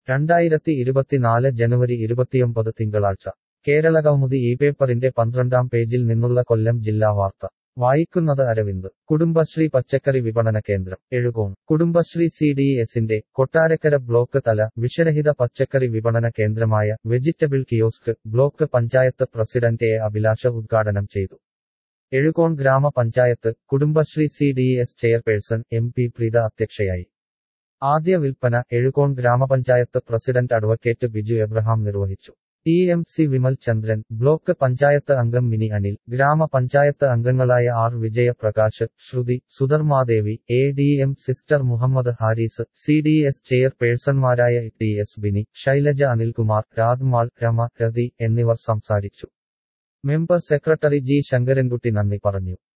രണ്ടായിരത്തി ഇരുപത്തിനാല് ജനുവരി ഇരുപത്തിയൊമ്പത് തിങ്കളാഴ്ച കേരളകൗമുദി ഈ പേപ്പറിന്റെ പന്ത്രണ്ടാം പേജിൽ നിന്നുള്ള കൊല്ലം ജില്ലാ വാർത്ത വായിക്കുന്നത് അരവിന്ദ് കുടുംബശ്രീ പച്ചക്കറി വിപണന കേന്ദ്രം എഴുകോൺ കുടുംബശ്രീ സി ഡി എസിന്റെ കൊട്ടാരക്കര ബ്ലോക്ക് തല വിഷരഹിത പച്ചക്കറി വിപണന കേന്ദ്രമായ vegetable kiosk block panchayat president A Abhilasha ഉദ്ഘാടനം ചെയ്തു എഴുകോൺ ഗ്രാമപഞ്ചായത്ത് Kudumbashree C D S chairperson M P Preetha അധ്യക്ഷയായി ആദ്യ വിൽപ്പന എഴുകോൺ ഗ്രാമപഞ്ചായത്ത് പ്രസിഡന്റ് അഡ്വക്കേറ്റ് ബിജു എബ്രഹാം നിർവഹിച്ചു T M C Vimal Chandran block panchayat അംഗം മിനി അനിൽ ഗ്രാമപഞ്ചായത്ത് അംഗങ്ങളായ R Vijayaprakash Shruthi Sudharmadevi A D M sister Muhammad Haris C D S ചെയർപേഴ്സൺമാരായ ടി എസ് ബിനി ശൈലജ അനിൽകുമാർ രാജ്മാൾ രമ രതി എന്നിവർ സംസാരിച്ചു മെമ്പർ സെക്രട്ടറി ജി ശങ്കരൻകുട്ടി നന്ദി പറഞ്ഞു